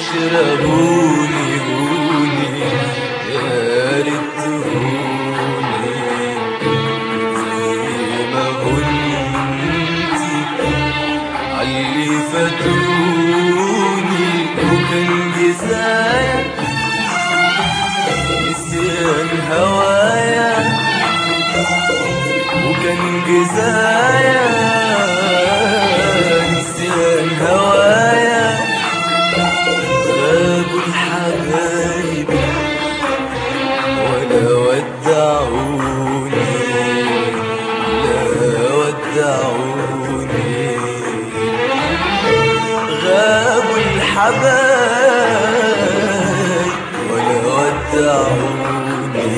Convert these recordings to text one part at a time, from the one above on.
عشرة هوني هوني يا ريت تهوني زي ما هنتي عاللي فاتوني وكان جزايا نسيان هوايا وكان جزايا نسيان هوايا غابوا الحبايب ولا ودعوني لا ودعوني غابوا الحبايب ولا ودعوني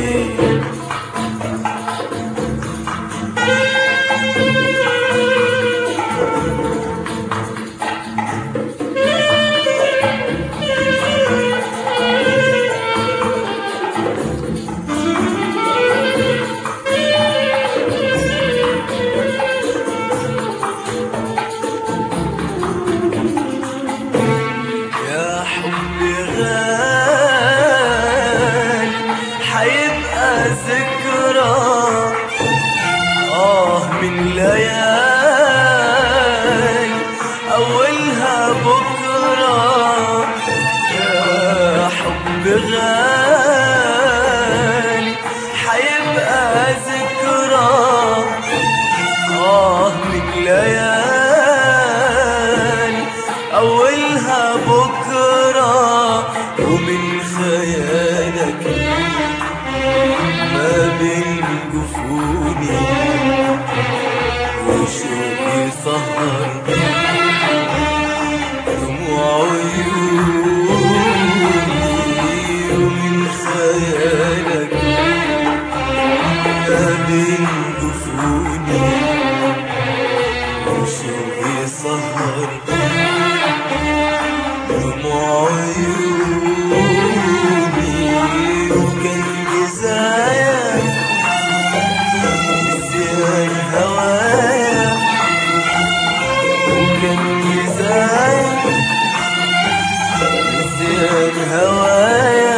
يا حبي غالي حيبقى ذكرى آه من ليالي أولها بكرة يا حب غالي حيبقى ذكرى آه من ليالي أولها بكرة ومن خيالك ما بين جفوني وشوقي سهر دموع عيوني ومن خيالك ما بين جفوني وشوقي سهر دموع عيوني وكان جزايا نسيان هوايا وكان جزايا نسيان هوايا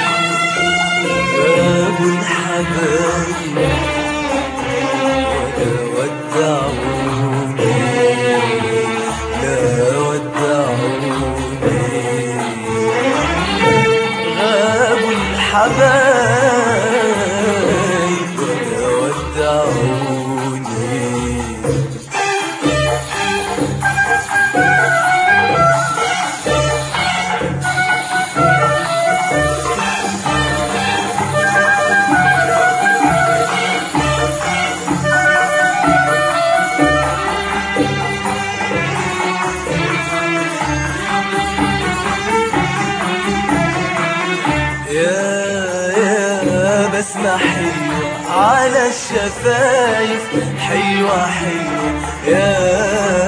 جابوا الحبايب ولا ودعوني لا ودعوني غابوا الحبايب ولا ودعوني يا يا بسمة حلوة على الشفايف حلوة حلوة يا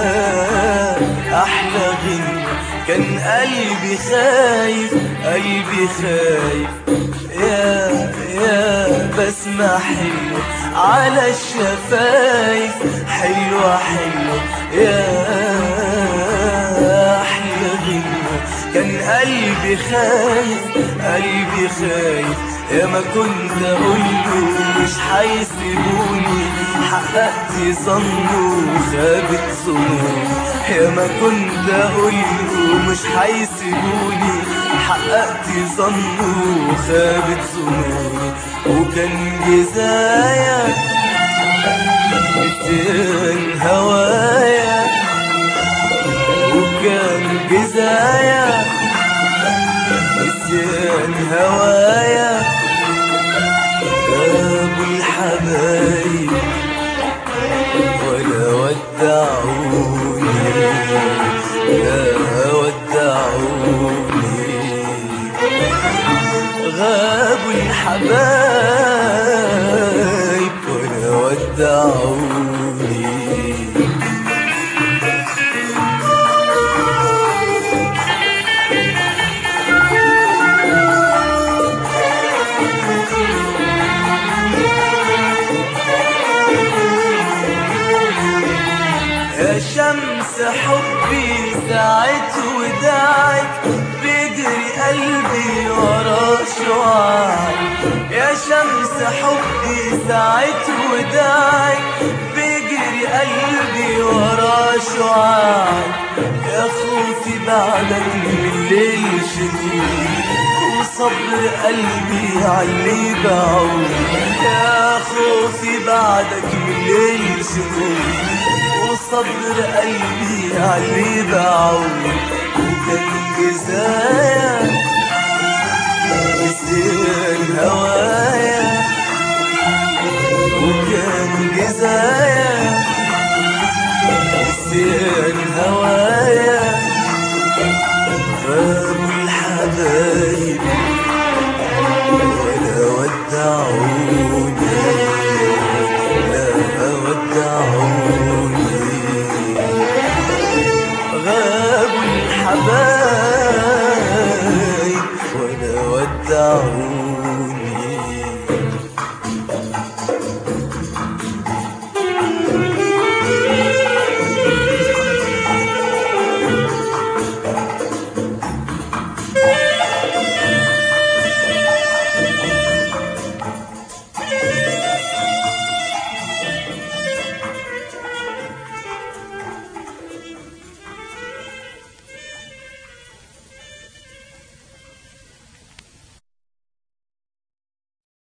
أحلى غنى كان قلبي خايف قلبي خايف يا يا بسمة حلوة على الشفايف حلوة حلوة يا أحلى غنى كان قلبي خايف قلبي خايف يا ما كنت اقول له مش هيسيبوني حققت ظنه وخابت ظنوني يا ما كنت اقول له مش هيسيبوني حققت ظنه وخابت ظنوني وكان جزايا نسيان هوايا وكان جزايا نسيان هوايا جابوا الحبايب ولا ودعوني لا ودعوني غابوا الحبايب ولا ودعوني يا شمس حبي ساعت وداعك قلبي ورا شعاع يا شمس حبي ساعة وداعي بيجري قلبي ورا شعاع يا خوفي بعدك من الليل شديد وصبر قلبي علي بعود يا خوفي بعدك من الليل شديد وصبر قلبي علي بعود وكان جزايا يسير هوايا وكان جزايا